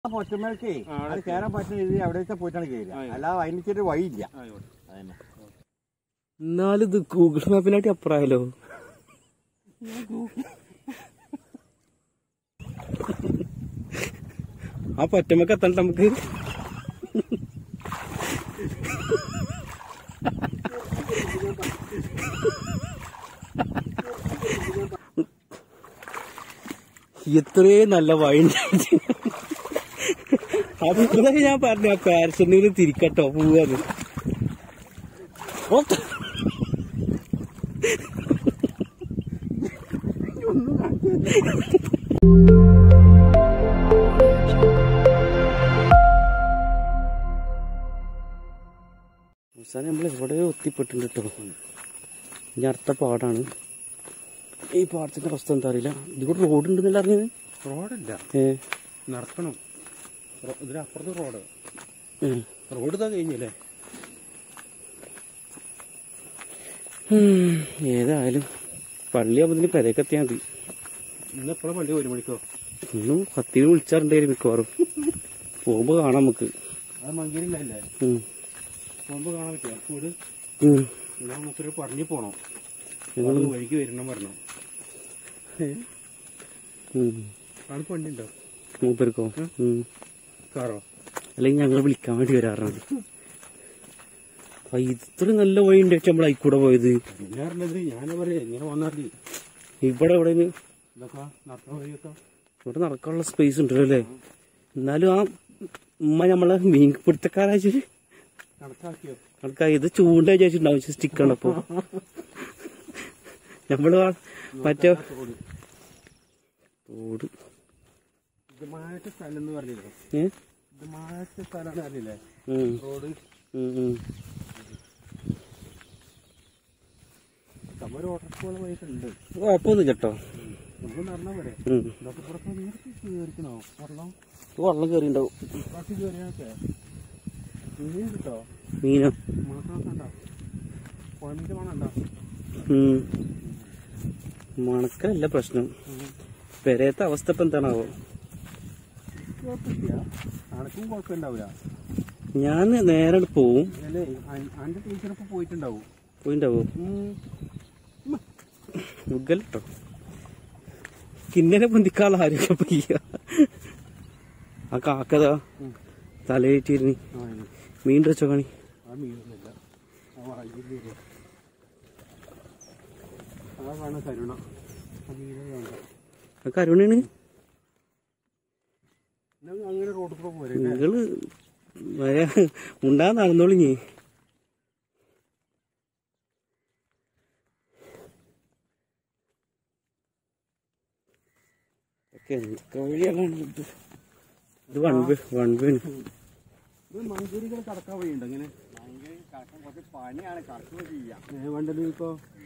ആ പൊറ്റമ്മേൽക്കേ ആ, അവിടെ അത് കയറാൻ പറ്റുന്ന രീതിയിൽ അവിടെ വെച്ചാൽ പോയിട്ടാണ് കയറുക ആയിക്കോട്ടെ. അല്ലാതെ അതിന് ചെറിയ വഴിയില്ല ആയിക്കോട്ടെ. അതന്നെ എന്നാലും ഇത് ഗൂഗിൾ മാപ്പിനായിട്ട് അപ്പുറമായാലോ ആ പറ്റമ്മക്ക് എത്തണ്ട നമുക്ക് എത്രയും നല്ല വൈൻഡ് അതൊക്കെ ഞാൻ പറഞ്ഞു ആ പാരച്ചെന്നീര് തിരിക്കട്ടോ പോവാന്ന് ഓ അവസാനം നമ്മൾ എവിടെ ഒത്തിപ്പെട്ടുണ്ട് കേട്ടോ ഇനി അടുത്ത പാടാണ് ഈ പാടത്തിന്റെ അവസ്ഥ എന്താ അറിയില്ല ഇതികൂടെ റോഡ് ഉണ്ടെന്നല്ല അറിഞ്ഞത് റോഡില്ല ഏ നടക്കണം റോ- ഇതിനപ്പുറത്ത് റോഡ് ഏ. റോഡ് ഇതാ കഴിഞ്ഞല്ലേ ഉം, ഏതായാലും പള്ളിയാകുമ്പത്തിന് പെരയൊക്കെ എത്തിയാൽ മതി ഇന്ന് എപ്പോഴും വണ്ടി ഒരു മണിക്കോ ഇന്നും കത്തിന് വിളിച്ചാറുണ്ടായിരുന്നു മിക്കവാറും പോകുമ്പോ കാണാം നമുക്ക് അത് മങ്കേരിയിലല്ലേ ഉം. പോകുമ്പോ കാണാൻ പറ്റിയ വീട് ഉം. എന്നാ നമുക്കൊരു പറഞ്ഞു പോണം ഞങ്ങള് അത് വഴിക്ക് വരണം പറഞ്ഞു ഉം. ആൾക്ക് വണ്ടി ഉണ്ടോ മൂപ്പർക്കോ ഉം. കാറോ അല്ലെങ്കിൽ ഞങ്ങൾ വിളിക്കാൻ വേണ്ടി വരാറുണ്ട് അപ്പൊ ഇത്ര നല്ല വഴി ഉണ്ട് നമ്മൾ ആയിക്കൂടെ പോയത് പിന്നെ പറഞ്ഞത് ഞാനാ പറയാ ഇങ്ങനെ വന്നാൽ മതി ഇവിടെ എവിടെ ഇതൊക്കെ നടക്കാൻ വഴിയൊക്കെ ഇവിടെ നടക്കാനുള്ള സ്പേസ് ഉണ്ടല്ലോ അല്ലേ എന്നാലും ആ ഉമ്മ നമ്മളെ മീൻ പിടുത്തക്കാരാച്ചു കണക്കാക്കിയോ കണക്കാ ഇത് ചൂണ്ട വിചാരിച്ചിട്ടുണ്ടാവും സ്റ്റിക്കാണ് അപ്പൊ നമ്മള് ആ മറ്റേ റോഡ് തോട് ഇത് മാറ്റ സ്ഥലം എന്ന് പറഞ്ഞില്ലേ ഏ ഇത് മാറ്റ സ്ഥലമാണ് അറിയില്ലേ ഉം, റോഡ് ഉം, ഉം. നമ്മൾ ഓട്ടോസ്കൂള് പോയിട്ടുണ്ട് കുഴപ്പമൊന്നുമില്ല കേട്ടോ നമുക്ക് നടന്നാൽ പോരെ ഉം. ഇതൊക്കെ പുറത്ത് നേരത്തെ കയറിക്കണോ വെള്ളം ഇത് വെള്ളം കയറിണ്ടാവും പുറത്ത് കയറിയൊക്കെ മീൻ കിട്ടോ മീനോ മണക്കണൊക്കെ ഉണ്ടോ കുഴമ്പിന്റെ മണം ഉണ്ടോ ഉം. മണക്കല്ല പ്രശ്നം പെരയത്തെ അവസ്ഥ ഇപ്പൊ എന്താണാവോ കുഴപ്പമില്ല അനക്കും കുഴപ്പമുണ്ടാവില്ല ഞാൻ നേരെ അങ്ങട് പോവും അല്ലേ അന്റെ ടീച്ചറിപ്പോ പോയിട്ടുണ്ടാവും പോയിണ്ടാവോ മുഗല്ലോ കിന്നനെ പൊന്തിക്കാളെ ആരോഗ്യം പയ്യ ആ കാക്കതാ തലയേറ്റിരുന്ന് ആ മീൻ വെച്ചോ കാണി ആ മീനൊന്നുമില്ല ആ വഴിയില്ല ആ കാണാൻ കരുണ ആ മീനെ വേണ്ട ആ കരുണയാണ് എന്നാ അങ്ങനെ റോഡിൽ കൂടെ പോരെ നിങ്ങള് വരാ ഉണ്ടാ നടന്നോളിഞ്ഞേ ഒക്കെ എന്തൊക്കെ വഴിയാണ് ഇത് ഇത് വൺ വേ വൺ വേ ഇത് മഞ്ചേരികൾ കടക്കാൻ വഴിയുണ്ട് അങ്ങനെ കുറച്ച് പണിയാണ് കടക്കുക ചെയ്യാം വണ്ടലൂർ ഇപ്പോ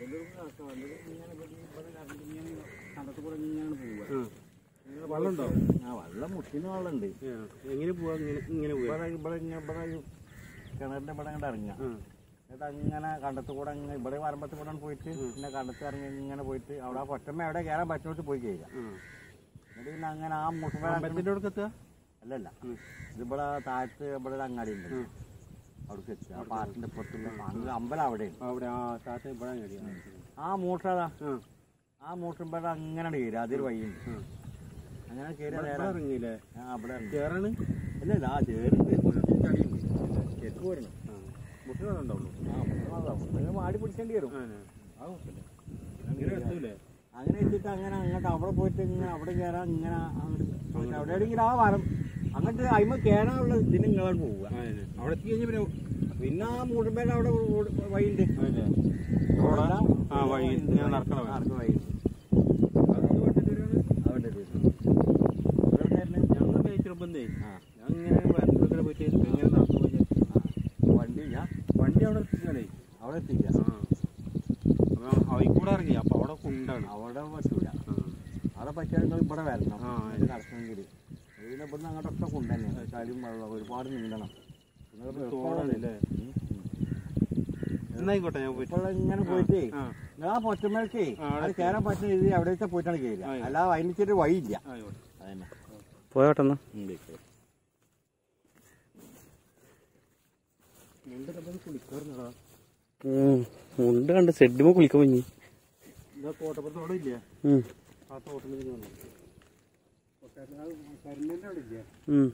കണ്ടത്ത് കൂടെ ഇങ്ങനെ പോവുക വെള്ളം ഉണ്ടോ ആ വെള്ളം മുട്ടിന് വെള്ളമുണ്ട് എങ്ങനെ പോവാ ഇങ്ങനെ ഇങ്ങനെ പോവാ ഇവിടെ ഇവിടെ ഇങ്ങനെ ഇവിടെ ഈ കിണറിന്റെ ഇവിടെ അങ്ങോട്ട് ഇറങ്ങാം ആ. എന്നിട്ട് അങ്ങനെ കണ്ടത്ത് കൂടെ അങ്ങ് ഇവിടെ വരമ്പത്ത് കൂടെ പോയിട്ട് പിന്നെ കണ്ടത്ത് ഇറങ്ങി ഇങ്ങനെ പോയിട്ട് അവിടെ ആ പൊറ്റമ്മ എവിടെ കയറാൻ പറ്റുന്നിടത്ത് പോയി കയറുക ആ. എന്നിട്ട് പിന്നെ അങ്ങനെ ആ മുട്ടുമ്പ അമ്പലത്തിന്റെ അടുത്ത് എത്തുക അല്ലല്ല ഇത് ഇവിടെ താഴത്ത് ഇവിടെ ഒരു അങ്ങാടി ഉണ്ട് അവിടേക്ക് എത്തുക ആ പാട്ടിന്റെ പുറത്തുള്ള അങ്ങ് അമ്പലം അവിടെയാണ് അവിടെ ആ താത്ത ഇവിടെ അങ്ങടി ആ മൂട്ടർ അതാ ആ ആ മൂട്ടർ അങ്ങനെ കയറുക അതൊരു വഴിയുണ്ട് അങ്ങനെ കയറി ഇവിടെ നേരെ ഇറങ്ങിയില്ലേ ആ അവിടെ ഇറങ്ങി കേറാണ് അല്ല ഇല്ല, ആ ചേരുണ്ട് ചടിയുണ്ട് ചെക്ക് വരണം മുട്ട വെള്ളം ഉണ്ടാവുള്ളൂ ആ മുട്ട നിങ്ങൾ മാടി പിടിക്കേണ്ടി വരും ആ ആ കുഴപ്പമില്ല. അങ്ങനെ എത്തൂലേ അങ്ങനെ വെച്ചിട്ട് അങ്ങനെ അങ്ങോട്ട് അവിടെ പോയിട്ട് ഇങ്ങനെ അവിടെ കയറാൻ ഇങ്ങനെ അങ്ങോട്ട് പോയിട്ട് അവിടെ എവിടെയെങ്കിലും ആ വരം അങ്ങോട്ട് അയിമ കയറാനുള്ള ഇതിന് ഇങ്ങോട്ട് പോവുക ആ അവിടെ എത്തി കഴിഞ്ഞ പിന്നെ പിന്നെ ആ മൂടുമ്പേല അവിടെ റോഡ് വഴിയുണ്ട് അതല്ലേ റോഡല്ല, ആ, വഴി. വഴിയുണ്ട്. ഇങ്ങനെ നടക്കണ വഴി. നടക്കണ വഴിയുണ്ട്. അത് വണ്ടിയിലാണ് അവിടെ ഇത്. ഇവിടെ കയറണേ. ഞങ്ങൾ ബേച്ചിറപ്പന്തേ ആ. ഞാൻ ഇങ്ങനെ വരമ്പൊക്കെ പോയിട്ട് ഇങ്ങനെ നടന്നു പോയി വണ്ടി ഇല്ല. വണ്ടി അവിടെ എത്തിക്കാനേ അവിടെ എത്തിക്ക ആ അവയിൽ കൂടെ ഇറങ്ങി അപ്പൊ അവിടെ കുണ്ടാണ് അവിടെ പറ്റൂല അവിടെ പറ്റിയാൽ നിങ്ങൾ ഇവിടെ വരണം ആ, ഇത് കടക്കണമെങ്കിൽ ഇതിനെ ഇവിടുന്ന് അങ്ങോട്ടൊക്കെ കൊണ്ടുതന്നെ ചളിയും വെള്ളം ഒരുപാട് നീന്തണം പിന്നെ ഇത് തോടാണല്ലേ ഉം, ഉം. എന്നായിക്കോട്ടെ ഞാൻ പോയിട്ട് ഇപ്പോൾ ഇങ്ങനെ പോയിട്ട് ആ നിങ്ങൾ ആ പൊറ്റമ്മേൽക്കേ ആ, അവിടെ അത് കയറാൻ പറ്റുന്ന രീതിയിൽ അവിടെ വെച്ചാൽ പോയിട്ടാണ് കയറുക ആ, അല്ലാതെ അതിന് ചെറിയ വഴിയില്ല ആയിക്കോട്ടെ അതന്നെ പോയോട്ടെന്നാ ഉണ്ട്. കുളിക്കാറുണ്ടടാ ഉം. മുണ്ട് കണ്ട് സെഡിമ കുളിക്കാൻ പഞ്ഞി ഇതാ കോട്ടപ്പുറത്തോടെ ഇല്ലേ ഉം. ആ തോട്ടത്തിൽ വന്നു കരിന്റെ അവിടെ ഇല്ലേ ഉം.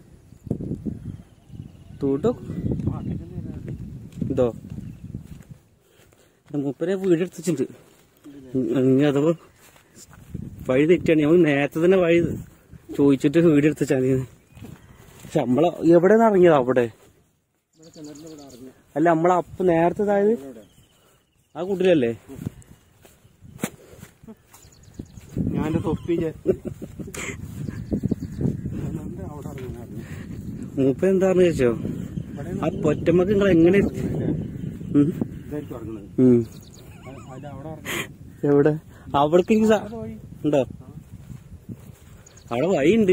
തൂട്ടോ ആ അങ്ങനെ നേരെ ഇതോ ഇത് മൂപ്പരെ വീടെടുത്ത് വെച്ചിട്ടുണ്ട് ഇനി അഥവാ വഴി തെറ്റാണ് ഞങ്ങൾ നേരത്തെ തന്നെ വഴി ചോദിച്ചിട്ട് വീടെടുത്ത് വെച്ചാൽ മതി പക്ഷെ നമ്മളെ എവിടെ നിന്ന് ഇറങ്ങിയതാ അവിടെ ഇവിടെ കിണറിന്റെ ഇവിടെ അറിഞ്ഞു അല്ല നമ്മളെ അപ്പ് നേരത്തെ അതായത് ആ കൂട്ടിലല്ലേ ഞാൻ തൊപ്പി ചെ- കിണറിന്റെ അവിടെ ഇറങ്ങുന്നു മൂപ്പ എന്താന്ന് ചോദിച്ചോ ഇവിടെ ആ പൊറ്റമ്മക്ക് നിങ്ങൾ എങ്ങനെ ഉം. ഇതായിരിക്കും ഇറങ്ങുന്നത് ഉം. അതിന്റെ അവിടെ ഇറങ്ങുന്നത് എവിടെ അവിടേക്ക് എനിക്ക് സ- പോയി ഉണ്ടോ അവിടെ വഴിയുണ്ട്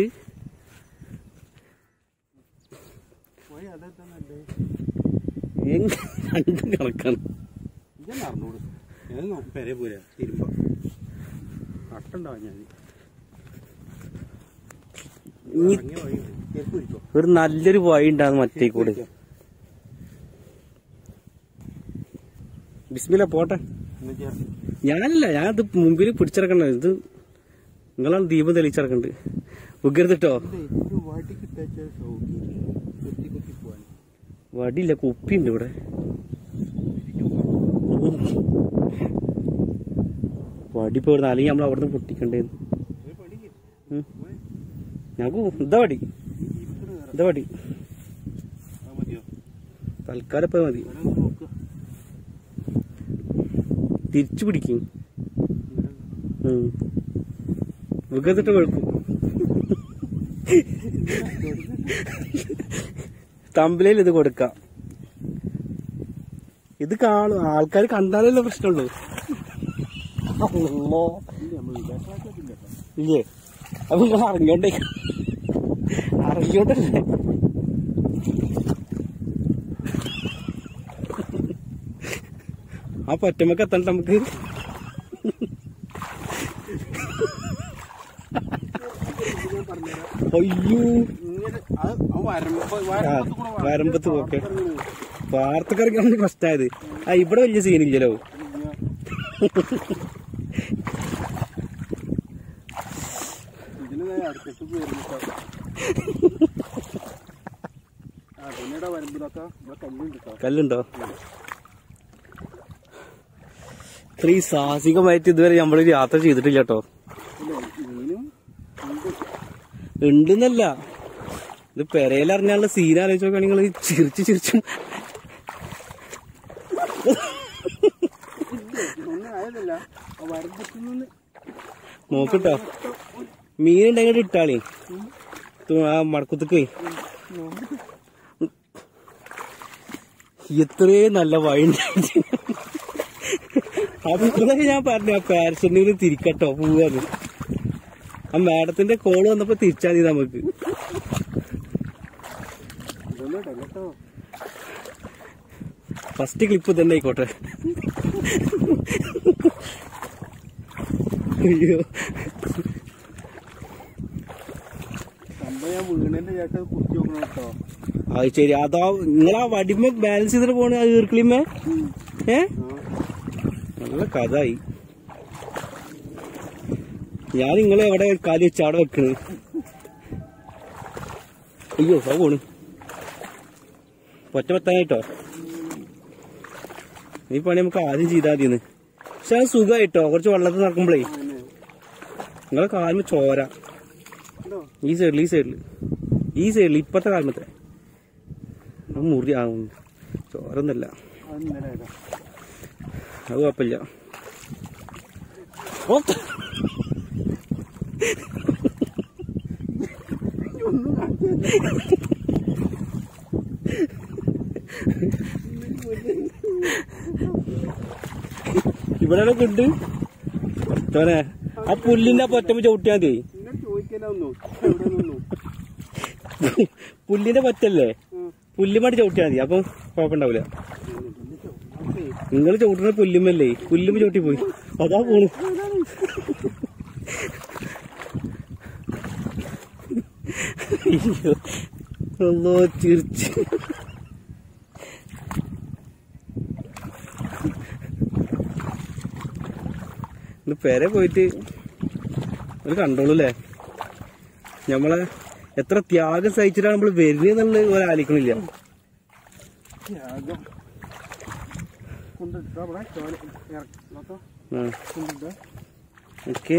പോയി അതെത്താ നല്ലത് എങ്ങ- രണ്ടും കണക്കാണ് ഇതെല്ലാം അറിഞ്ഞോട് ഞാൻ പെരെ പോരാ തിരുമ്പ കട്ടുണ്ടാവും ഞാൻ ഇനി ഇറങ്ങിയ വഴി ചെരുപ്പ് പിടിച്ചോ ഒരു നല്ലൊരു വഴി ഉണ്ടാകും മറ്റേ കൂടെ ബിസ്മില്ല പോട്ടെ എന്നുവെച്ചാ ഞാനല്ല ഞാനത് മുമ്പിൽ പിടിച്ചിറക്കണ്ട ഇത് നിങ്ങളാണ് ദീപം തെളിച്ചിറക്കണ്ട് ഉഗ്രതിട്ടോ ഇതേ, ഒരു വടി കിട്ടാച്ച സൗകര്യം കുത്തി കുത്തി പോവാൻ വടിയില്ല കുപ്പിയുണ്ട് ഇവിടെ വടി പോയിരുന്നു അല്ലെങ്കിൽ നമ്മൾ അവിടെ നിന്ന് പൊട്ടിക്കണ്ടേന്ന് ഒരു പടിക്ക് ഉം. ഞങ്ങൾക്ക് ഇതാ വടി ഇരിക്കണ കയറാം ഇതാ വടി ആ മതിയോ തൽക്കാലം ഇപ്പൊ മതി ഇവിടെ ഒന്ന് നോക്കുക തിരിച്ചു പിടിക്കും ഇവിടെ വികത്തിട്ട് വെളുക്കും തമ്പിലയിൽ ഇത് കൊടുക്കാം ഇത് കാണും ആൾക്കാർ കണ്ടാലല്ലേ പ്രശ്നമുള്ളൂ അള്ളോ. ഇല്ല, നമ്മൾ വിചാരിച്ചാക്കിയിട്ടില്ല കേട്ടോ. ഇല്ലേ അപ്പൊ നിങ്ങൾ അറിഞ്ഞോണ്ടേ അറിഞ്ഞോണ്ടല്ലേ ആ പറ്റമ്മക്ക് എത്തണ്ട നമുക്ക് അയ്യോ ഇങ്ങനെ അത് ആ വരമ്പ് ആ, വരമ്പത്ത് കൂടെ വാ- വരമ്പത്ത് ഓക്കെ ഇറങ്ങുന്നു. വാർത്തക്കാർക്ക് പ്രശ്നമായത് ആ ഇവിടെ വലിയ സീനില്ലല്ലോ ഇതിന് ദേ അടുത്തടുത്ത് വരുന്നു കേട്ടോ. ആ പിന്നീട് വരമ്പിലൊക്കെ ഇവിടെ കല്ലുണ്ട് കേട്ടോ കല്ലുണ്ടോ ഇത്രയും സാഹസികമായിട്ട് ഇതുവരെ നമ്മൾ യാത്ര ചെയ്തിട്ടില്ല കേട്ടോ ഇല്ല മീനും ഉണ്ട് ഉണ്ടെന്നല്ല ഇത് പെരയിലറിഞ്ഞാലുള്ള സീൻ ആലോചിച്ച് നോക്കുകയാണെങ്കിൽ നിങ്ങൾ ചിരിച്ച് ചിരിച്ചും ഒന്നും ആയതല്ല ആ വരമ്പത്തിൽ നിന്ന് നോക്കട്ടോ മീൻ ഉണ്ടെങ്കിൽ ഇട്ടാളി തു- ആ മടക്കുത്തേക്ക് ഇത്രയും നല്ല വഴി അപ്പൊ ഇതൊക്കെ ഞാൻ പറഞ്ഞു ആ പാരസെന്റിന് തിരിക്കട്ടോ പോവാന്ന് ആ മാഡത്തിന്റെ കോള് വന്നപ്പോ തിരിച്ചാൽ മതി നമുക്ക് ഇതൊന്നും ഇടല്ല കേട്ടോ ഫസ്റ്റ് ക്ലിപ്പ് തന്നെ ആയിക്കോട്ടെ അയ്യോ സംഭവം ഞാൻ വീണതിന്റെ ശേഷം അത് കുത്തി നോക്കണം കേട്ടോ അത് ശരി അതാ നിങ്ങളാ വടിമ ബാലൻസ് ചെയ്തിട്ട് പോണ ആ ഈർക്കിളിമേ ഏ നല്ല കഥായി ഞാൻ നിങ്ങളെ എവിടെ കാലി വെച്ച് അവിടെ വെക്കണ് അയ്യോ അത് പോണ് ഒറ്റ പത്തായിട്ടോ ഈ പണി നമുക്ക് ആദ്യം ചെയ്താൽ മതിയെന്ന് പക്ഷെ അത് സുഖമായിട്ടോ കുറച്ച് വെള്ളത്തിൽ നടക്കുമ്പോഴേ അങ്ങനെ നിങ്ങളെ കാലുമ്പോ ചോര ഉണ്ടോ ഈ സൈഡിൽ ഈ സൈഡിൽ ഈ സൈഡിൽ ഇപ്പത്തെ കാലമത്തെ മുറി ആ ഉം. ചോരൊന്നല്ല അത് ഇന്നലെ ആയതാ അത് കുഴപ്പമില്ല ഓ, ഇവിടെ ഉണ്ട് തോനെ ആ പുല്ലിന്റെ പൊറ്റമ്പ് ചവിട്ടിയാ മതി നിങ്ങൾ ചോദിക്കല ഒന്നു എവിടെ നിന്നു പുല്ലിന്റെ പറ്റല്ലേ പുല്ലുമായിട്ട് ചവിട്ടിയാ മതി അപ്പം കുഴപ്പമുണ്ടാവില്ല നിങ്ങൾ ചവിട്ടുന്ന പുല്ലുമല്ലേ പുല്ലുമ്പ് ചവിട്ടി പോയി അതാ പോണു അയ്യോ. അല്ലോ ചിരിച്ച് ഇത് പേരെ പോയിട്ട് ഒരു കണ്ടോളൂല്ലേ നമ്മളെ എത്ര ത്യാഗം സഹിച്ചിട്ടാണ് നമ്മൾ വരുന്നതെന്നുള്ളത് ഒരു ആലോചിക്കണില്ല ത്യാഗം കൊണ്ടിട്ടാ ഇവിടെ ചോല ഇറക്കി നോക്കാം ആ കൊണ്ടിട്ട് ഓക്കെ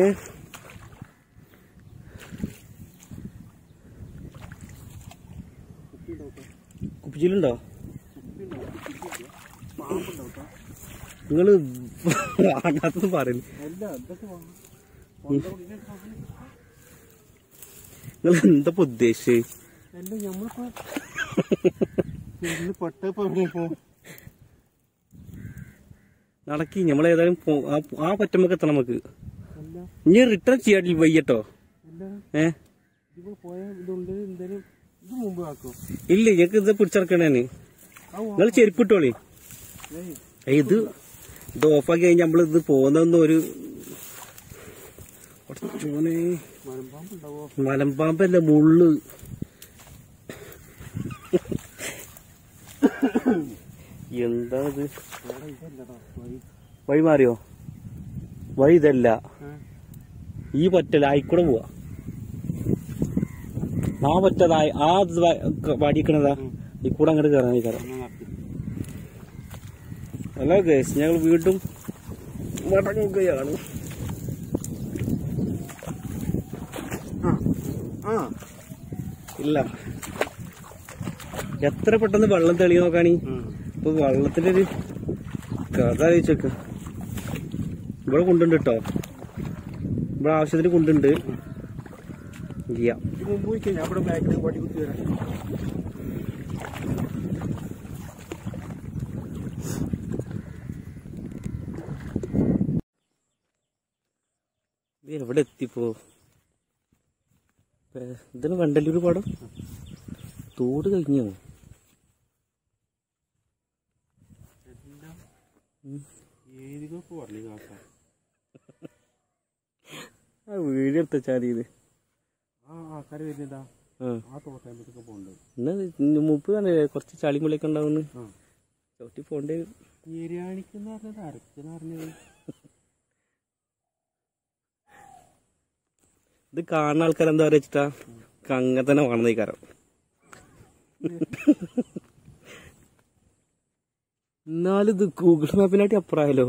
കുപ്പിച്ചിലുണ്ടോ നിങ്ങള് വേണ്ടാത്തത് പറയുന്നു അല്ല ഇതൊക്കെ വാങ്ങും നിങ്ങൾ എന്താ ഇപ്പൊ ഉദ്ദേശിച്ചത് അല്ല ഞമ്മളിപ്പോ ഇന്ന് പെട്ടപ്പോ എവിടെ ഇപ്പോ നടക്കി നമ്മളേതായാലും പോ- ആ- ആ പറ്റുമ്പോ എത്തണം നമുക്ക് അല്ല ഇനി റിട്ടേൺ ചെയ്യാട്ടില്ല വയ്യട്ടോ അല്ല ഏ ഇപ്പൊ പോയ ഇതുണ്ട് എന്തേലും ഇത് മുമ്പ് ആക്കും ഇല്ല ഞങ്ങൾക്ക് ഇത് പിടിച്ചിറക്കണേന് ആ നിങ്ങൾ ചെരുപ്പ് ഇട്ടോളി ഏയ് ഏയ് ഇത് ഇത് ഓഫാക്കി കഴിഞ്ഞാൽ നമ്മൾ ഇത് പോകുന്നൊന്നും ഒരു കുറച്ചോനെ മലമ്പാമ്പുണ്ടാവോ മലമ്പാമ്പല്ല മുള്ള് എന്താ ഇത് അവിടെ ഇതല്ലടാ വഴി വഴി മാറിയോ വഴി ഇതല്ല ഏ? ഈ പറ്റല ആയിക്കൂടെ പോവാ ആ പറ്റതായി ആ ഇത് വ- ക- വടിക്കണതാ ഈ കൂടെ അങ്ങോട്ട് കയറാൻ കയറാം എന്നാ നടത്തി. ഹലോ ഗേസ് ഞങ്ങൾ വീണ്ടും മടങ്ങുകയാണ് ആ ഇല്ല എത്ര പെട്ടെന്ന് വെള്ളം തെളി നോക്കാണി ഉം. ഇപ്പൊ വെള്ളത്തിന്റെ ഒരു കഥ ചോദിച്ചേക്ക ഇവിടെ കൊണ്ടുണ്ട് കേട്ടോ ഇവിടെ ആവശ്യത്തിന് കൊണ്ടുണ്ട് ഇല്ല ഇത് മുമ്പ് പോയി കഴിഞ്ഞാൽ അവിടെ ബാക്കിൽ വടി കുത്തി വരാം ഇത് എവിടെ എത്തിപ്പോ പേ- ഇതിന് വണ്ടല്ലൂർ പാടം തോട് കഴിഞ്ഞോ ഏതികൊക്കെ പറഞ്ഞു കാക്ക ആ വീട് എടുത്താൽ ഇത് ആ ആൾക്കാർ വരുന്നതാ ആ ആ തോട്ടായ്മത്തൊക്കെ പോകണ്ടത് എന്നാ മുമ്പ് പറഞ്ഞില്ലേ കുറച്ച് ചളിമുള്ളിയൊക്കെ ഉണ്ടാവുന്നു ആ ചവിട്ടി പോണ്ടേ ഞെരിയാണിക്കെന്ന് പറഞ്ഞത് അരക്കെന്ന് പറഞ്ഞത് ഇത് കാണുന്ന ആൾക്കാർ എന്താ പറയാ വെച്ചിട്ടാ കങ്ങ തന്നെ വേണം ഈ കാരം എന്നാലും ഇത് ഗൂഗിൾ മാപ്പിനായിട്ട് അപ്പുറമായല്ലോ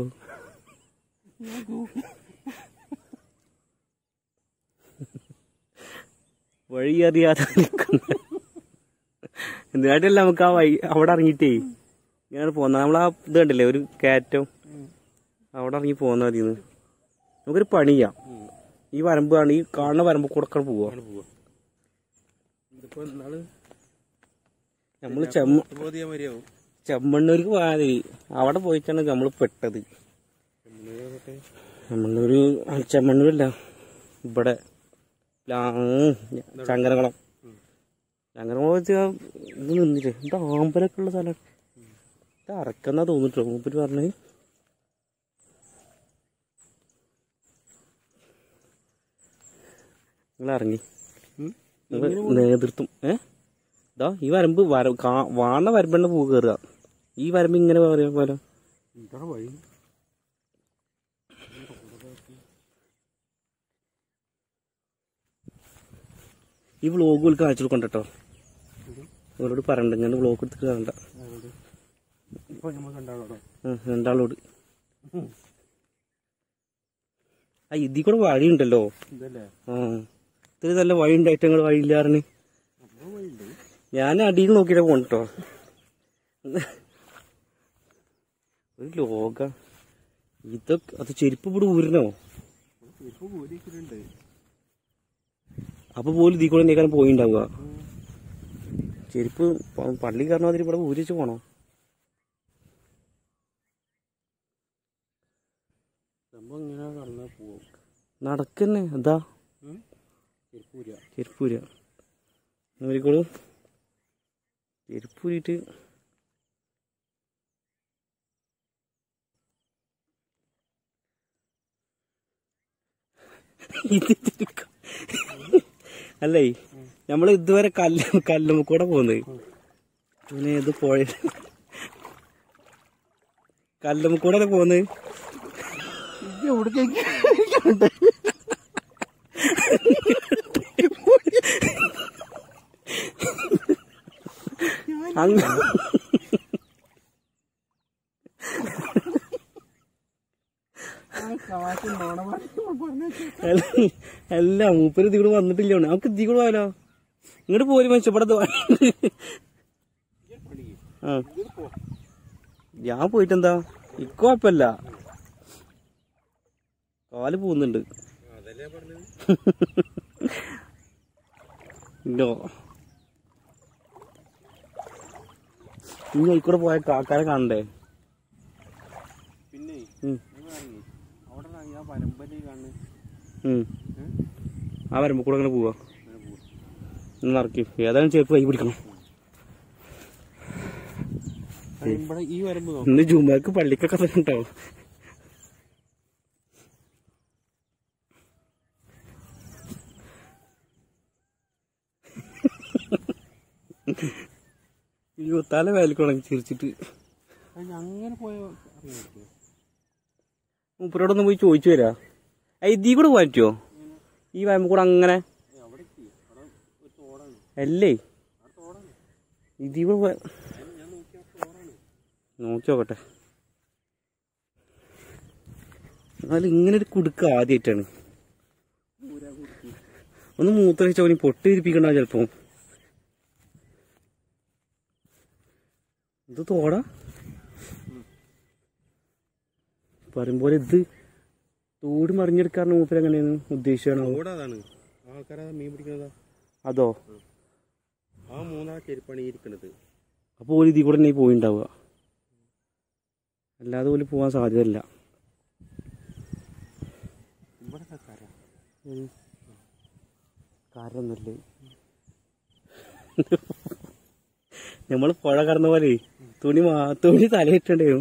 വഴി അറിയാതെ നിൽക്കുന്ന എന്നിട്ടല്ല നമുക്ക് ആ വഴി അവിടെ ഇറങ്ങിയിട്ടേ ഇങ്ങനെ പോന്ന നമ്മളാ ഇത് കണ്ടില്ലേ ഒരു കയറ്റം അവിടെ ഇറങ്ങി പോന്നാ മതിന്ന് നമുക്കൊരു പണി ചെയ്യാം ഈ വരമ്പാണ് ഈ കാണുന്ന വരമ്പ് കൂടെ ഒക്കെ പോവാ അങ്ങനെ പോവാ ഇതിപ്പോ നാള് നമ്മള് ചെമ്മ ബോധിയാ മതിയാവും ചെമ്മണ്ണൂർക്ക് പോയാൽ അവിടെ പോയിട്ടാണ് നമ്മൾ പെട്ടത് ചെമ്മണ്ണൂര് ആ, ചെമ്മണ്ണൂരല്ല ഇവിടെ ലാ- ഉം, ചങ്ങരകുളം ചങ്ങരകുളം വെച്ചാൽ ഇത് നിന്നിട്ട് ഇത് ആമ്പലൊക്കെ ഉള്ള സ്ഥലം ഇത് അറക്കെന്നാ തോന്നിട്ടോ മൂപ്പര് പറഞ്ഞത് നിങ്ങൾ ഇറങ്ങി നിങ്ങള് നേതൃത്വം ഏ ഇതാ ഈ വരമ്പ് വര കാ- വാണ വരമ്പെണ്ണ പൂ കയറുക ഈ വരമ്പ് ഇങ്ങനെ പറയാ പോലെ എന്താണ് വഴി ഈ വ്ളോഗ് വിളിക്കാൻ അയച്ചു കൊടുക്കണ്ട കേട്ടോ അവരോട് പറയണ്ട ഞാൻ വ്ളോഗ് എടുത്തിട്ട് കാണണ്ട ആരോട്? ഇപ്പൊ നമ്മൾ കണ്ടാളോ ഉം, രണ്ടാളോട് ആ ഇതിൽ കൂടെ വഴിയുണ്ടല്ലോ ഇതല്ലേ ആ ഇത്തിരി നല്ല വഴി ഉണ്ടായിട്ട് ഞങ്ങൾ വഴിയില്ലാറിന് അപ്പൊ വഴിയുണ്ട് ഞാൻ അടിയിൽ നോക്കിയിട്ടാ പോണട്ടോ ഒരു ലോക ഇതൊക്കെ അത് ചെരുപ്പ് ഇവിടെ ഊരണോ ഇപ്പൊ പോലിക്കുന്നുണ്ട് അപ്പൊ പോലും ഇതിൽ കൂടെ നീക്കാൻ പോയിണ്ടാവുക ചെരുപ്പ് പ- പള്ളി കയറണ മാതിരി ഇവിടെ ഊരിച്ച് പോണോ സംഭവം ഇങ്ങനെ കടന്നാ പോവും നടക്കന്നെ അതാ ചെരുപ്പൂര ചെരുപ്പൂര നോക്കിക്കോളൂ ചെരുപ്പൂരിട്ട് ഇത് ചെരുക്ക. അല്ലേ നമ്മൾ ഇതുവരെ കല്ല് കല്ലുമ്മ കൂടെ പോകുന്നത് പിന്നെ ഇത് പുഴ കല്ലുമ്മ കൂടെ പോകുന്നത് എവിടേക്ക് അങ്ങ് എല്ല- എല്ലാം മൂപ്പര് ഇതികൂടെ വന്നിട്ടില്ല നമുക്ക് ഇതികൂടെ പോയാലോ ഇങ്ങോട്ട് പോലും മനുഷ്യ ഇവിടെ ദോ- ആ ഞാൻ പോയിട്ടെന്താ ഇക്ക് കുഴപ്പമില്ല കാല് പോകുന്നുണ്ട് അതല്ലേ പറഞ്ഞത് ഇല്ലോ ഇനി ആയിക്കൂടെ പോയ കാക്കാരെ കാണണ്ടേ പിന്നെ ഉം. നിങ്ങൾ ഇറങ്ങി അവിടെ ഇറങ്ങി ആ പരമ്പരയിൽ കാണുന്നു ഉം. ആ വരുമ്പോ കൂടെ അങ്ങനെ പോവാ അങ്ങനെ പോകും ഒന്ന് ഇറക്കി ഏതായാലും ചെരുപ്പ് കൈ പിടിക്കണം ഇവിടെ ഈ വരമ്പ് നോക്കാം ഇന്ന് ജുമാക്ക് പള്ളിക്കൊക്കെ തരണ്ടോ അയ്യോ തല വേലിക്കണം ചിരിച്ചിട്ട് അതിന് അങ്ങനെ പോയ അറിയാൻ പറ്റുമോ മൂപ്പരോടൊന്ന് പോയി ചോദിച്ചു വരാ ഏയ് ഇതീ കൂടെ പോകാൻ പറ്റുമോ ഈ വയമ്പ് കൂടെ അങ്ങനെ അവിടെ എത്തി അവിടെ ഒരു തോടാണ് അല്ലേ ആ തോടാണ് ഇതീ കൂടെ പോയ അതിന് ഞാൻ നോക്കിയ ആ തോടാണ് നോക്കി നോക്കട്ടെ എന്നാലും ഇങ്ങനെ ഒരു കുടുക്ക ആദ്യമായിട്ടാണ് ഒന്ന് മൂത്രഴിച്ച അവന് പൊട്ടി ഇരിപ്പിക്കണ്ട ചിലപ്പോ ഇത് തോടാ പറയുമ്പോലെ ഇത് തോട് മറിഞ്ഞെടുക്കാറുണ്ട് മൂപ്പര് എങ്ങനെയാണ് ഉദ്ദേശിച്ചാണോ തോട് അതാണ് ആൾക്കാരാ മീൻ പിടിക്കുന്നതാ അതോ ആ മൂന്നാ ചെരുപ്പാണ് ഈ ഇരിക്കുന്നത് അപ്പോൾ ഓല് ഇതിൽ കൂടെ തന്നെ പോയിണ്ടാവുക അല്ലാതെ ഓല് പോകാൻ സാധ്യതയില്ല ഇവിടെ കക്കാര കാരണമൊന്നുമില്ലേ നമ്മൾ പുഴ കടന്ന പോലെ തുണി മാ തുണി തലയിട്ടേണ്ടേയും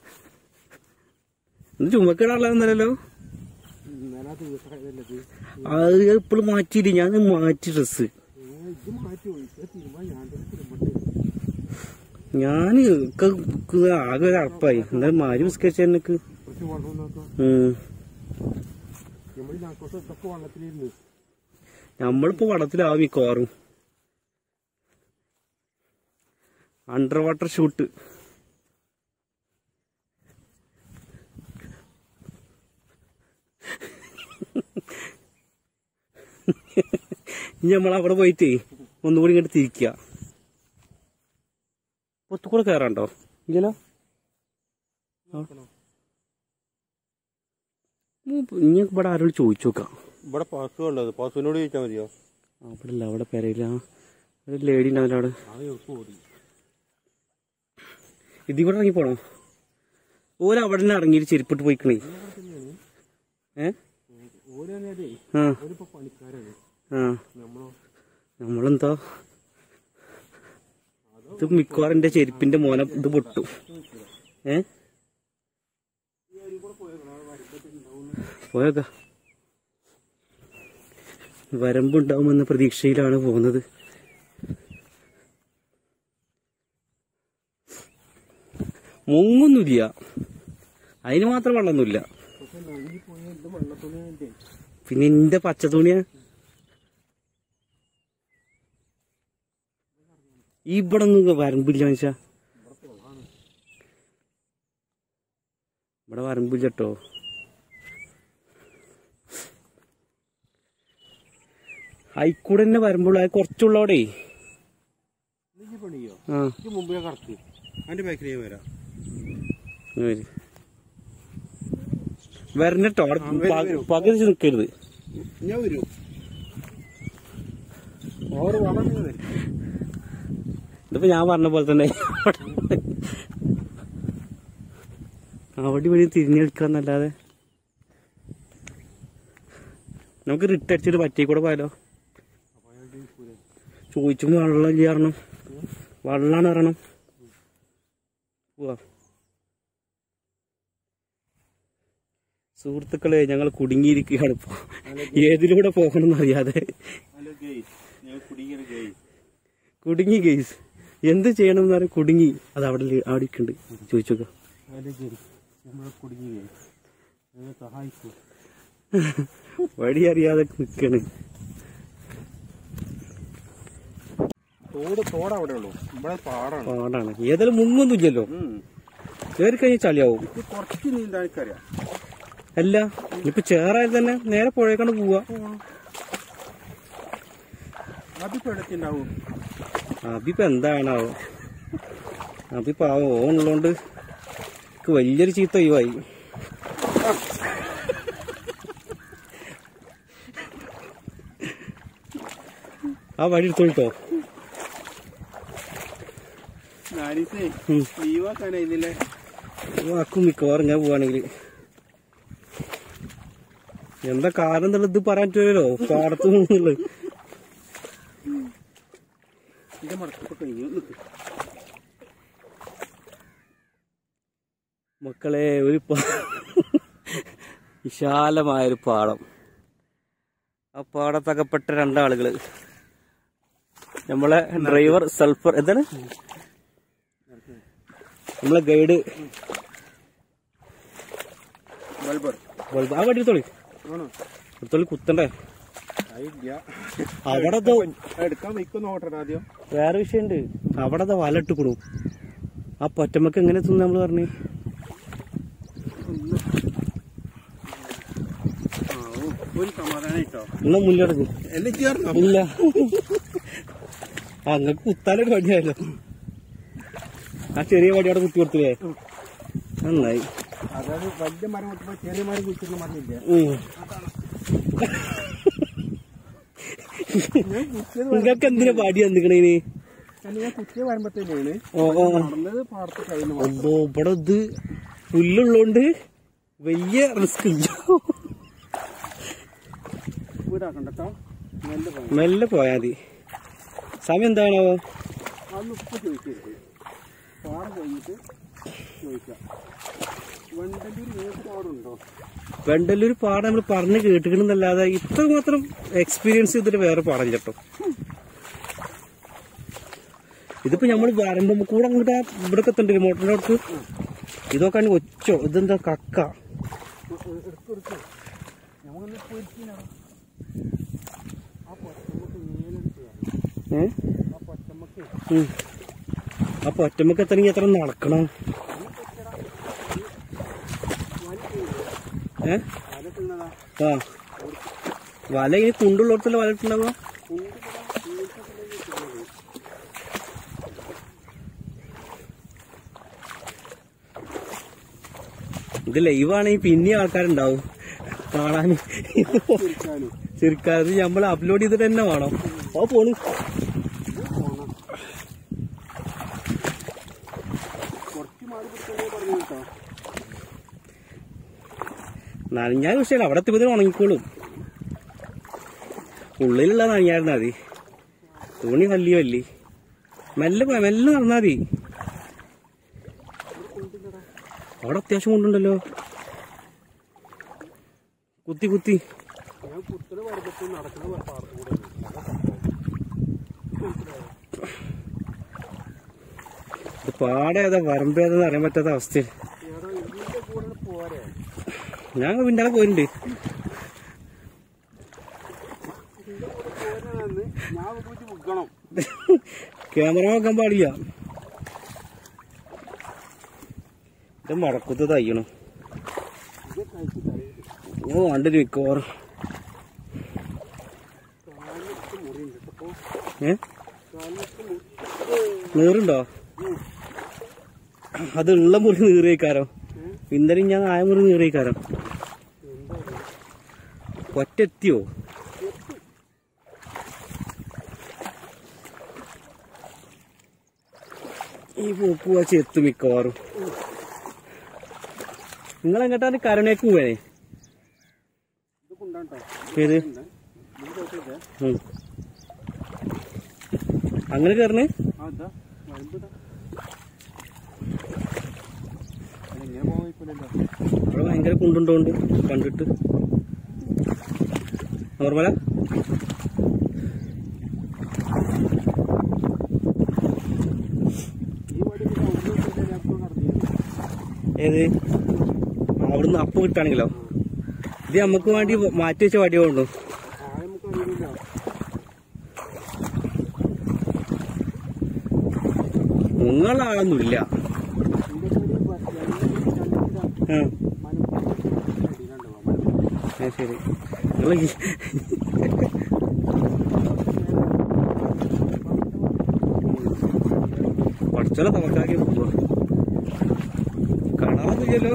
ഇത് ചുമക്കിടാനുള്ളതെന്നല്ലോ ഇന്നലെ ദിവസമായതല്ലത് അത് ഇപ്പോഴും മാറ്റിയില്ല ഞാൻ മാറ്റി ഡ്രസ്സ് ഇത് മാറ്റി ഒഴിച്ചാൽ തീരുമാനം ഞാൻ തന്നെ തിരുമ്പട്ടെ ഞാൻ ആകെ ഒരു അറപ്പായി എന്തായാലും മാരി വിസ്കരിച്ച എനിക്ക് കുറച്ച് വെള്ളം നോക്കാം നമ്മൾ നാക്കോട്ട് ഇതൊക്കെ വെള്ളത്തിലിരുന്ന് നമ്മളിപ്പോ വടത്തിലാവും മിക്കവാറും അണ്ടർ വാട്ടർ ഷൂട്ട് ഇനി നമ്മൾ അവിടെ പോയിട്ട് ഒന്നുകൂടി ഇങ്ങോട്ട് തിരിക്കുക പൊത്തുകൂടെ കയറാണ്ടോ ഇല്ലല്ലോ മൂപ്പ- ഇനി ഇവിടെ ആരോട് ചോദിച്ചു നോക്കാം ഇവിടെ പശു ഉള്ളത് പശുവിനോട് ചോദിച്ചാൽ മതിയോ അവിടെ ഇല്ല അവിടെ പെരയില്ല ഒരു ലേഡി ഉണ്ടാവില്ല അവിടെ അത് എളുപ്പം ഓടി ഇതിൽ കൂടെ ഇറങ്ങി പോണോ ഓല അവിടെ നിന്ന് ഇറങ്ങിയിട്ട് ചെരുപ്പിട്ട് പോയിക്കണേ ഏ ഓരേ ആ ഓരിപ്പോ പണിക്കാരാണ് ആ നമ്മളോ നമ്മളെന്താ ഇത് മിക്കവാറും എന്റെ ചെരുപ്പിന്റെ മോനെ ഇത് പൊട്ടു ഏ പോയേക്ക വരമ്പുണ്ടാവുമെന്ന പ്രതീക്ഷയിലാണ് പോകുന്നത് മുങ്ങൊന്നുമില്ല അതിന് മാത്രം വെള്ളമൊന്നുമില്ല പക്ഷെ നനഞ്ഞു പോയ ഇത് വെള്ളത്തുണിയാൻ്റെ പിന്നെ എന്റെ പച്ച തുണിയാ ഇവിടെ ഒന്നും വരമ്പില്ല മനുഷ്യ ഇവിടെ വരമ്പില്ല കേട്ടോ അയിക്കൂടെ തന്നെ വരുമ്പോൾ അത് കുറച്ചുള്ളവിടെ നീ പണിയോ ആ ഇത് മുമ്പേ കറക്ക് അതിന്റെ ബാക്കിൽ ഞാൻ വരാം ഇങ്ങ് വര്. വരണട്ടോ അവിടെ ആ, വരും, പക- വരും. പകുതി നിൽക്കരുത് ഞാൻ വരൂ ഓറ് വളം നീ വരും ഇതിപ്പോ ഞാൻ പറഞ്ഞ പോലെ തന്നെ അവിടെ ഇവിടെ തിരിഞ്ഞെടുക്കാന്നല്ലാതെ നമുക്ക് റിട്ട് അടിച്ചിട്ട് പറ്റി കൂടെ പോയാലോ ചോദിച്ചുമ്പോ വെള്ളം ഇല്ല കാരണം വെള്ളാണ് പറയണം പോവാ സുഹൃത്തുക്കളെ ഞങ്ങൾ കുടുങ്ങിയിരിക്കുകയാണ് ഇപ്പൊ ഏതിലൂടെ പോകണം എന്നറിയാതെ ഹലോ ഗെയ്സ് ഞാൻ കുടിക്കുന്ന ഗെയ്സ് കുടുങ്ങി ഗെയ്സ് എന്ത് ചെയ്യണം എന്ന് പറയും കുടുങ്ങി അത് അവിടെ ഇല്ല- അവിടെ ഉണ്ട് ചോദിച്ചോക്ക ഹലോ ഗെയ്സ് നമ്മളെ കുടുങ്ങി ഗെയ്സ് സഹായിക്കും വഴി അറിയാതെ നിൽക്കണ് തോട് തോട് അവിടെ ഉള്ളൂ ഇവിടെ പാടാണ് പാടാണ് ഏതായാലും മുങ്ങൊന്നുമില്ലല്ലോ കയറി കഴിഞ്ഞാൽ ചളിയാവും ഇത് കുറച്ച് നീന്താൻ എനിക്കറിയാം അല്ല ഇപ്പൊ ചേറായാൽ തന്നെ നേരെ പുഴയേക്കാണ്ട് പോവാ അതിപ്പോ എടുത്തിണ്ടാവും അഭിപ്പ എന്താണാവോ അഭി പാവം ഓണുള്ളോണ്ട് എനിക്ക് വലിയൊരു ചീത്ത ഒഴിവായി ആ വഴി എടുത്തോട്ടോ ഞാനീസേ ഉം. ലീവാക്കാനാ ഇതിലെ വാക്കും മിക്കവാറും ഞാൻ പോവാണെങ്കിൽ എന്താ കാരണം എന്നുള്ളത് ഇത് പറയാൻ പറ്റുമല്ലോ പാടത്ത് നിന്നുള്ളത് എന്റെ മടക്കപ്പോ കഴിഞ്ഞു നിക്ക്. മക്കളെ ഒരു പാ- വിശാലമായൊരു പാടം ആ പാടത്തകപ്പെട്ട രണ്ടാളുകള് നമ്മളെ ഡ്രൈവർ സൾഫർ എന്താണ് നമ്മളെ ഗൈഡ് ബൾബർ ആ വടി എടുത്തോളി ആണോ എടുത്തോളി കുത്തണ്ടേ ആയില്ല അവിടെ ദോ എടുക്കാൻ വയ്ക്കുന്ന ഓട്ടണം ആദ്യം വേറെ വിഷയമുണ്ട് അവിടെ ദാ വല ഇട്ടുക്കണു ആ പൊറ്റമ്മക്ക് എങ്ങനെ എത്തുന്നു നമ്മള് പറഞ്ഞേ ആ, ഓ, ഒരു സമാധാനം കേട്ടോ എന്നാ മുന്നിലെടുക്കും എല്ലാം ചേർന്നോ ഇല്ല അങ്ങക്ക് കുത്താനൊരു വടിയായല്ലോ ആ ചെറിയ വടി അവിടെ കുത്തി കൊടുത്തില്ലേ നന്നായി അതായത് വലിയ മരം വെക്കുമ്പോ ചെറിയ മരം കുഴിച്ചിട്ട് മണ്ണില്ല ഉം. ഞാൻ കുത്തിയത് നിങ്ങൾക്ക് എന്തിനാ പാടി വന്നിക്കണേന് കാരണം ഞാൻ കുത്തിയ വരുമ്പത്തേനാണ് ഓ ഓ നടന്നത് പാടത്ത് കഴിഞ്ഞു അല്ലോ ഇവിടെ ഇത് പുല്ലുള്ളോണ്ട് വലിയ റിസ്ക് ഇല്ല വീടാക്കണ്ടോ നല്ല പണി മെല്ലെ പോയാ മതി സമയം എന്താണോ അന്ന് ഉപ്പ് ചോദിക്കരുത് പാടം കഴിഞ്ഞിട്ട് ചോദിക്കാം വണ്ടല്ലൂർ ഏത് പാടുണ്ടോ വെണ്ടല്ലൂർ പാടം നമ്മൾ പറഞ്ഞ് കേട്ടിക്കണെന്നല്ലാതെ ഇത്ര മാത്രം എക്സ്പീരിയൻസ് ചെയ്തിട്ട് വേറെ പാടം കേട്ടോ ഇതിപ്പോ നമ്മൾ വരുമ്പോ കൂടെ അങ്ങോട്ട് ആ ഇവിടൊക്കെ എത്തണ്ടേ മോട്ടറിന്റെ അടുത്ത് ഇതൊക്കെ ആണെങ്കിൽ ഒച്ചോ ഇതെന്താ കക്ക എടുക്കും എടുക്കും ഞമ്മളൊന്ന് പൊരിക്കാനാണ് ആ പൊറ്റമ്മക്ക് മേലെടുക്കുക ഏ ആ പൊറ്റമ്മക്ക് ഉം. അപ്പൊ ഒറ്റമ്മക്ക് എത്തണമെങ്കിൽ എത്ര നടക്കണം ഏ വല തിന്നതാ ആ വല ഈ കുണ്ടുള്ളിടത്തല്ല വല ഇട്ടുണ്ടാവുക ഇത് ലൈവാണെങ്കിൽ പിന്നെ ആൾക്കാരുണ്ടാവും കാണാൻ പൊരിക്കാനും ശരിക്കാരത് നമ്മൾ അപ്ലോഡ് ചെയ്തിട്ട് തന്നെ വേണം ഓ പോണ് കുറച്ച് മാറി പിടിച്ചേ പറഞ്ഞു കേട്ടോ നനഞ്ഞാൽ വിഷയമില്ല അവിടെ എത്തിയപ്പോൾ ഉണങ്ങിക്കോളും ഉള്ളിലുള്ള നനഞ്ഞായിരുന്നാ മതി തുണി വല്ലി വല്ലി മെല്ലെ പോയ മെല്ലെ നടന്നാ മതി അവിടെ അത്യാവശ്യം കൊണ്ടുണ്ടല്ലോ കുത്തി കുത്തി ഞാൻ കുത്തല് വരുമ്പത്തേ നടക്കുന്ന പാടത്ത് കൂടെ ഇത് പാടേതാ വരമ്പേതെന്ന് അറിയാൻ പറ്റാത്ത അവസ്ഥയിൽ ഏതോ ഇതിന്റെ കൂടെ പോരെ ഞാൻ പിന്നാലെ പോയിട്ടുണ്ട് ഇതിന്റെ കൂടെ പോരാന്ന് ഞാൻ പോയിട്ട് മുക്കണം ക്യാമറ നോക്കാൻ പാടില്ല ഇത് മടക്കത്ത് തയ്യണം ഇത് കഴിച്ച് തലയിൽ ഓ കണ്ടിട്ട് മിക്കവാറും കാലിനൊക്കെ മുറിയുണ്ട് അപ്പൊ ഏ കാലിനൊക്കെ മുറി നീറുണ്ടോ അത് ഉള്ള മുറി നീറിയേക്കാരോ ഇന്നലെ ഞാൻ ആയ മുറി നീറിയേക്കാരോ എന്താ ഒറ്റെത്തിയോ ഈ പോക്ക് വാച്ച് എത്തും മിക്കവാറും നിങ്ങൾ എങ്ങോട്ടാണ് കരുണേക്ക് പോവേ ഇത് കൊണ്ടാട്ടോ ഏത് ഇത് കേട്ടില്ലേ ഉം. അങ്ങനെ കയറണേ അതാ വരുമ്പതാ അതെങ്ങനെ പോകാൻ ഇപ്പോഴല്ലോ അവിടെ ഭയങ്കര കുണ്ടുണ്ടോണ്ട് കണ്ടിട്ട് നോർമല ഈ വടി പിന്നെ അവിടുന്ന് ഇങ്ങോട്ട് നടത്തിയത് ഏത് അവിടുന്ന് അപ്പം കിട്ടാണെങ്കിലോ ആ ഇത് നമുക്ക് വേണ്ടി മാറ്റി വെച്ച വടിയുള്ളൂ ആളെ നമുക്ക് അറിയില്ല മുങ്ങുള്ള ആളൊന്നുമില്ല ഇതിന്റെ ഒരു പ- ആ, മലപ്പുറത്ത് അടിയിലുണ്ടാവും. അത് ശരി നിങ്ങള് ഈ- പഠിച്ചോലെ നമുക്കാക്കി പോവാ കാണാറൊന്നുമില്ലല്ലോ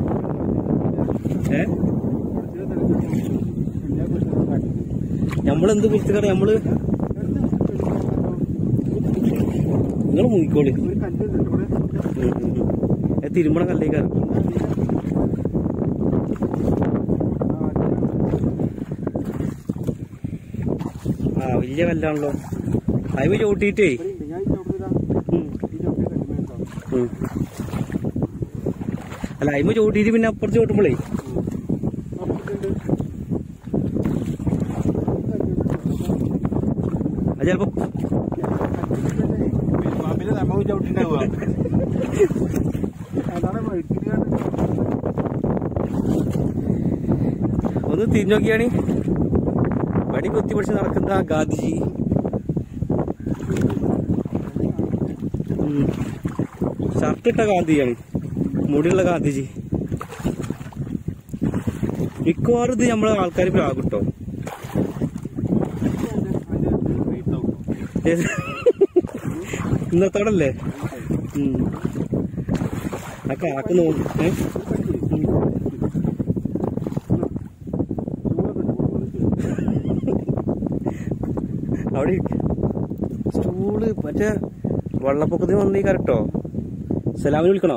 ഏ നമ്മളെന്ത് കുറിച്ചാണ് നമ്മള് നിങ്ങൾ മുങ്ങിക്കോളി ഒരു കല്ലുണ്ട് ഇവിടെ. തിരുമ്പണ കല്ലേക്കാരം ആ വലിയ കല്ലാണല്ലോ അതിന് ചോട്ടിട്ടേ ഇവിടെ ഉണ്ട്. ഞാൻ ഈ ചവിട്ടിയതാ. ഈ ചവിട്ടിയ കല്ലുമ്മേ ഉണ്ടാവും. ഉം. അല്ല അയിമ ചോട്ടിട്ട് പിന്നെ അപ്പുറത്ത് ചോട്ടുമ്പോളേ അപ്പുറത്തുണ്ട്. അത് ചിലപ്പോ പാമ്പിനെ നമ്മ ചവിട്ടിണ്ടാവുക അതാണ് വഴുക്കിട്ട് കണ്ടിട്ട് ഒന്ന് തിരിഞ്ഞു നോക്കിയാണ് വടി കുത്തി പിടിച്ച് നടക്കുന്ന ആ ഗാന്ധിജി ഉം. ഷർട്ടിട്ട ഗാന്ധിജിയാണ് മുടിയുള്ള ഗാന്ധിജി മിക്കവാറും ഇത് നമ്മളെ ആൾക്കാർ പ്രാകുട്ടോ ഇന്നത്തോടല്ലേ ഉം. ആ കാക്ക് നോ ഏ? ഉം. അവിടെ ഇരിക്ക്. സ്റ്റൂള് മറ്റേ വെള്ളപ്പൊക്കത്തിന് വന്നീ കറക്റ്റോ സലാമിന് വിളിക്കണോ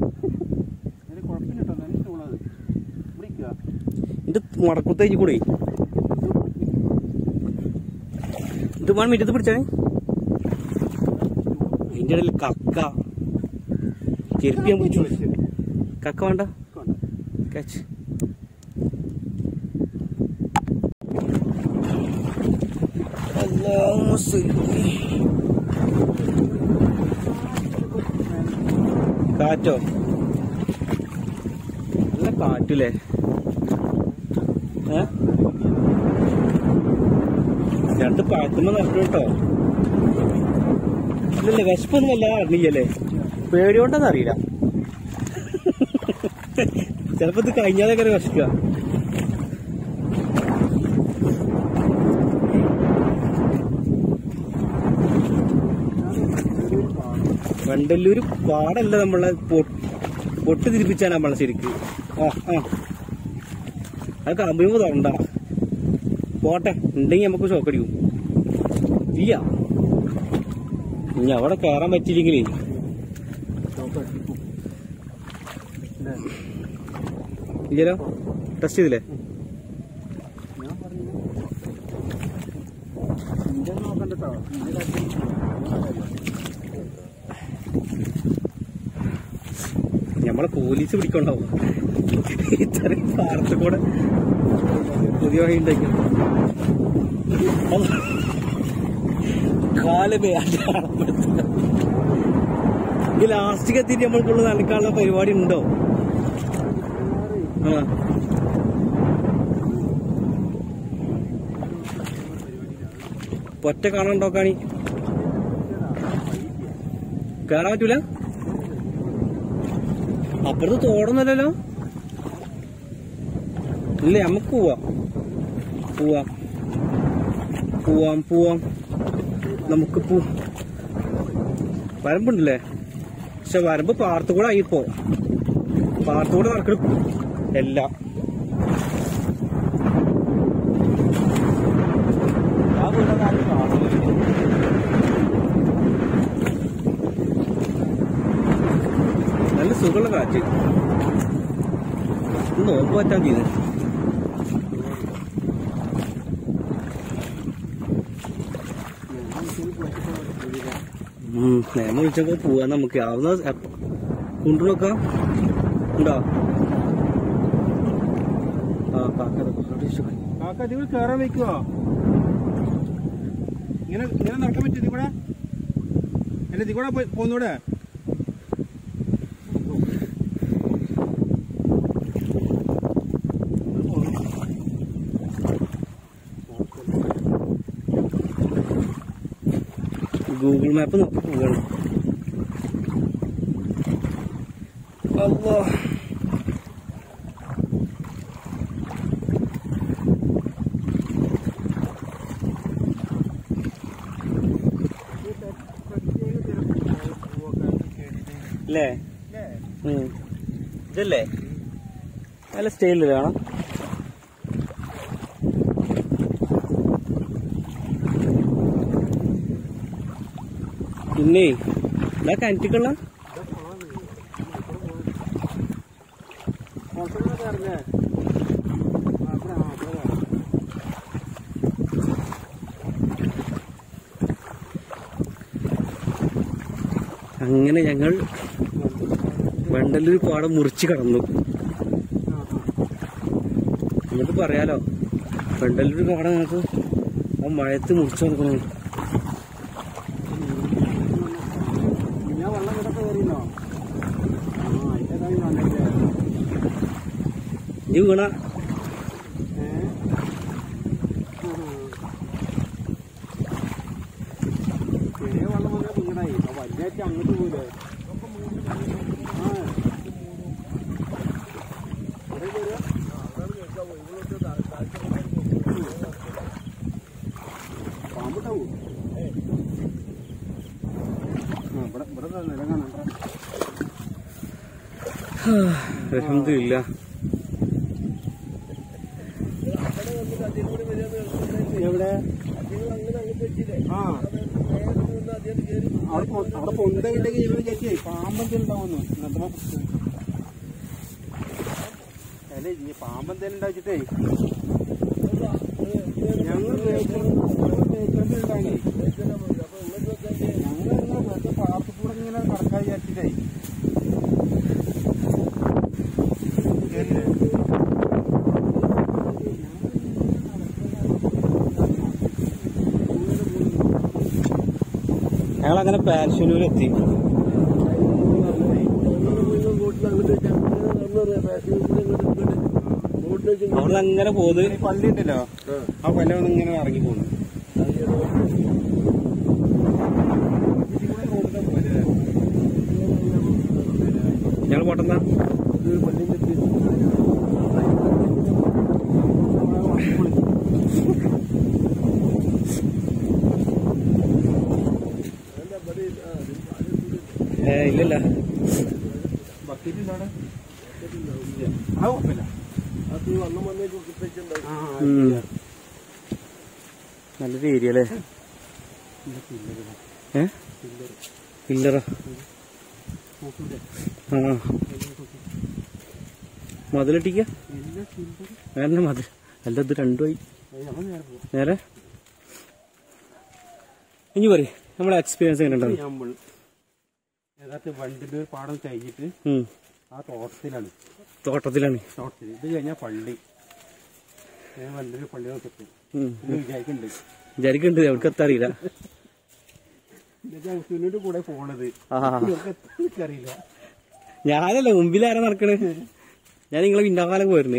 എന്റെ മടക്കുത്തേക്ക് കൂടെ ഇത് വേണം മിറ്റത്ത് പിടിച്ചാണ് അതിന്റെ ഇടയിൽ കക്ക ചെരുപ്പ് ഞാൻ പിടിച്ചു കക്ക വേണ്ട കാച്ച് اللهم صل കാറ്റോ നല്ല കാറ്റില്ലേ ഏ രണ്ട് പാത്തുമ്പോ നടക്കും കേട്ടോ ഇല്ലല്ലേ വിശപ്പൊന്നും വല്ലാതെ അറിഞ്ഞില്ലല്ലേ പേടിയോണ്ടെന്ന് അറിയില്ല ചിലപ്പോ ഇത് കഴിഞ്ഞാലൊക്കെ വിശക്കുക വണ്ടല്ലൂര് പാടല്ല നമ്മളെ പൊ- പൊട്ട് തിരിപ്പിച്ചാണ് നമ്മളെ ശരിക്ക് ആ ആ അത് കമ്പുമ്പോ തൊണ്ട പോട്ടെ ഉണ്ടെങ്കിൽ നമുക്ക് ഷോക്കടിക്കും ഇല്ല ഇനി അവിടെ കയറാൻ പറ്റിയില്ലെങ്കിലേ ഇല്ലല്ലോ ടെസ്റ്റ് ചെയ്തില്ലേ ഞാൻ പറഞ്ഞു ഇന്റെ നോക്കണ്ടോ നമ്മളെ പോലീസ് പിടിക്കണ്ടാവും ഇത്രയും പാടത്ത് കൂടെ പുതിയ വഴി ഉണ്ടാക്കി കാല് ഈ ലാസ്റ്റിക്ക് എത്തിയിട്ട് നമ്മൾക്കുള്ള നടക്കാനുള്ള പരിപാടി ഉണ്ടോ ആ പൊറ്റ കാണാണ്ടോ കാണി കയറാൻ പറ്റൂല അപ്പുറത്ത് തോടൊന്നുമല്ലല്ലോ ഇല്ലേ നമുക്ക് പോവാം പോവാം പോവാം പോവാം നമുക്ക് പോ വരമ്പുണ്ടല്ലേ പക്ഷെ വരമ്പ് പാർത്തുകൂടെ ആയിപ്പോ പാർത്തുകൂടെ നടക്കണം എല്ലാം ആ വീടിന്റെ കാര്യം കാണുന്നില്ല. നല്ല സുഖമുള്ള കാറ്റ് ഇന്ന് നോമ്പ് പറ്റാൻ ചെയ്തു നേമ വിളിച്ചപ്പോ പോവാ നമുക്ക് ആവുന്ന കൊണ്ടുനോക്കാം ഉണ്ടോ ആ കാക്ക കാക്ക ഇതിൽ കയറാൻ വെക്കുവോ ഇങ്ങനെ ഇങ്ങനെ നടക്കാൻ പറ്റും ഇതിൽ കൂടെ അല്ല ഇതിൽ കൂടെ പോയി- പോന്നൂടെ ഗൂഗിൾ മാപ്പ് നോക്കി പോവാണ് അല്ലോ അല്ലേ ഉം. ഇതല്ലേ നല്ല സ്റ്റൈലിൽ കാണാം പിന്നെ ഇതാ കിണറ്റിക്കുള്ള അങ്ങനെ ഞങ്ങൾ വെണ്ടല്ലൂർ പാടം മുറിച്ച് കടന്നു എന്നിട്ട് പറയാലോ വെണ്ടല്ലൂർ പാടം ഞങ്ങൾക്ക് ആ മഴയത്ത് മുറിച്ച് കൊടുക്കണേ പിന്നെ വെള്ളം ഇവിടെ കയറിയല്ലോ ആ അതിന്റെ കാര്യം വന്നില്ലേ നീ വീണ ചെറിയ വെള്ളം വന്നാൽ നിങ്ങടായി വലുതായിട്ട് അങ്ങോട്ട് പോയില്ലേ ആ ഇവിടെ കയറുക? പാമ്പുണ്ടാവൂ ആ ഇവിടെ ഇവിടെ ദാ നിലം കാണാം അലഹമില്ല എവിടെ ആ അവിടെ പൊ- അവിടെ പൊന്തയുണ്ടെങ്കിൽ ഇവര് ചേച്ചി പാമ്പെന്തെങ്കിലും ഉണ്ടാവുന്നു ഇന്നത്തെ അല്ലേ ഈ പാമ്പെന്തെങ്കിലും ഉണ്ടാച്ചിട്ടേ ഞങ്ങൾ ഉണ്ടായി ഞങ്ങൾ വെറുതെ പാർട്ടി കൂടെ ഇങ്ങനെ കടക്കാൻ വിചാരിച്ചിട്ടേ കേറില്ലേ? ഞങ്ങൾ അങ്ങനെ പാരശൂരിലെത്തി അവിടെ അങ്ങനെ പോത് ഈ പള്ളി ഉണ്ടല്ലോ ആ പള്ളി ഒന്ന് ഇങ്ങനെ ഇറങ്ങി പോകുന്നു ഞങ്ങൾ പോട്ടെന്നാ ഏ ഇല്ലല്ല ബക്കറ്റ് ഉണ്ടോ അവിടെ? ആ കുഴപ്പമില്ല ആ, ആ, ഉം. നല്ലൊരു ഏരിയ അല്ലേ ഏ ഇല്ലറ നോക്കില്ലേ? ആ മതിലട്ടിക്ക ഇല്ല, ചില്ലറ. വേറെ മതിൽ അല്ല ഇത് രണ്ടുമായി ഏയ്, ഞങ്ങൾ നേരെ പോകും. നേരെ ഇനി പറയും നമ്മളെ എക്സ്പീരിയൻസ് എങ്ങനെ ഉണ്ടാവും നമ്മൾ യഥാർത്ഥ വണ്ടിന്റെ ഒരു പാടം കഴിഞ്ഞിട്ട് ഉം. ആ തോട്ടത്തിലാണ് തോട്ടത്തിലാണ് തോട്ടത്തിൽ ഇത് കഴിഞ്ഞാൽ പള്ളി ഞാൻ വണ്ടിന്റെ പള്ളി നോക്കിട്ട് ഉം. എന്ന് വിചാരിക്കുന്നുണ്ട് വിചാരിക്കുന്നുണ്ട് എവിടെ എത്താറിയില്ല എന്നിട്ട് സുനിന്റെ കൂടെ പോണത് ആ ഇവർക്ക് എത്ര എനിക്കറിയില്ല ഞാനല്ല മുമ്പിലാരാ നടക്കണേ ഞാൻ നിങ്ങളെ പിന്നാകാലം പോയിരുന്നേ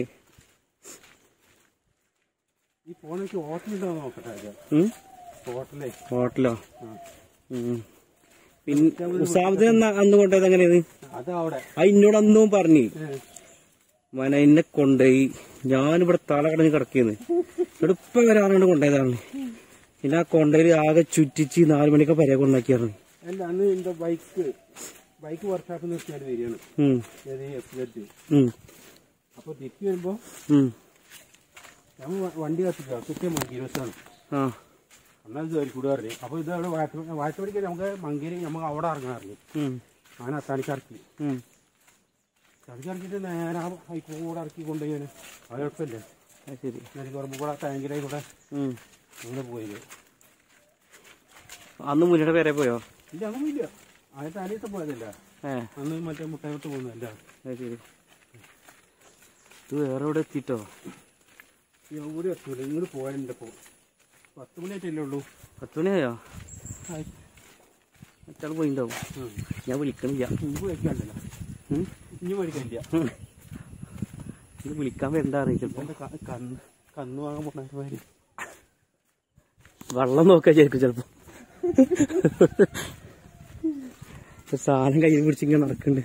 ഈ ഫോണിലേക്ക് ഹോട്ടലുണ്ടോ നോക്കട്ടെ ആദ്യം. ഉം? ഹോട്ടലേ ഹോട്ടലോ ആ. ഉം. പിന്നെ ഉസാബിന് അന്ന് അന്ന് കൊണ്ടുപോയത് എങ്ങനെയാണ് അത് അവിടെ ആ എന്നോട് അന്നും പറഞ്ഞു ഏ, മന എന്നെ കൊണ്ടുപോയി ഞാനിവിടെ തല കടഞ്ഞ് കിടക്കുന്നു ഇവിടെ ഇപ്പൊ വരാറുണ്ട് കൊണ്ടുപോയതാണ് പിന്നെ ആ കൊണ്ടുപോയി ആകെ ചുറ്റിച്ച് നാല് മണിക്ക് പരേ കൊണ്ടാക്കിയായിരുന്നു അല്ല അന്ന് എന്റെ ബൈക്ക് ബൈക്ക് വർക്ക്ഷോപ്പിൽ നിർത്തിയാൽ വരികയാണ് ഉം. ഏത് എഫ് സെഡ് ഉം. അപ്പൊ തിരിച്ചു വരുമ്പോ ഉം. ഞാൻ വ- വണ്ടി കത്തിക്കാം കൃത്യം മങ്കേരി ബസ്സാണ് ആ എന്നാൽ ജോലി കൂടെ പറഞ്ഞു അപ്പൊ ഇത് അവിടെ വാറ്റുപടിക്ക് നമുക്ക് മങ്കേരി നമുക്ക് അവിടെ ഇറങ്ങാറില്ല ഉം. ഞാൻ അത്താണിക്കിറക്കി ഉം. അത്താണിക്കിറക്കിട്ട് നേരെ ആ ഹൈക്കോട് കൂടെ ഇറക്കി കൊണ്ടുപോയി ഞാൻ അത് കുഴപ്പമില്ല അത് ശരി ഞാൻ കുറമ്പ് കൂടെ ടാങ്കിലായി കൂടെ ഉം. അങ്ങനെ പോയത് അന്ന് മുന്നേടെ പേരെ പോയോ ഇല്ല അതൊന്നുമില്ല ആ താനിട്ട് പോയതല്ല ഏ അന്ന് മറ്റേ മുട്ടയോട്ട് പോകുന്നതല്ല അത് ശരി ഇത് വേറെ എവിടെ എത്തിട്ടോ എവിടെ എത്തൂല ഇങ്ങോട്ട് പോയാലുണ്ട് ഇപ്പോ പത്ത് മണിയായിട്ടല്ലേ ഉള്ളൂ പത്ത് മണിയായോ മറ്റാൾ പോയിണ്ടാവും ഉം. ഞാൻ വിളിക്കണില്ല ഇനി മേടിക്കാണ്ടല്ലോ ഉം. ഇനി മേടിക്കാനില്ല ഇത് വിളിക്കാൻ വരണ്ട അറിയില്ല ചിലപ്പോ എന്റെ ക- കന്ന് കന്ന് വാങ്ങാൻ പോണമാര് വെള്ളം നോക്കാൻ വിചാരിക്കും ചിലപ്പോ ഒരു സാധനം കയ്യിൽ പിടിച്ച് ഇങ്ങനെ നടക്കുന്നുണ്ട്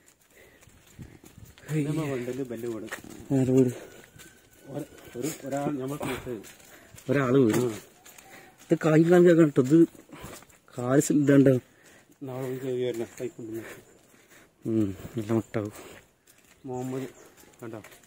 വണ്ടല് ബെല്ല് വീട് ആര് വീട് ഒരു ഒരാൾ നമ്മൾ ഒരാള് വീട് ഇത് കായ് കാണിക്കാൻ കേട്ടോ ഇത് കാല് ഇതാണ്ട് നാളെ കയറി വരണം കൈക്കൊണ്ടു ഉം, നല്ല മട്ടാവും മുഹമ്മദ് കണ്ടോ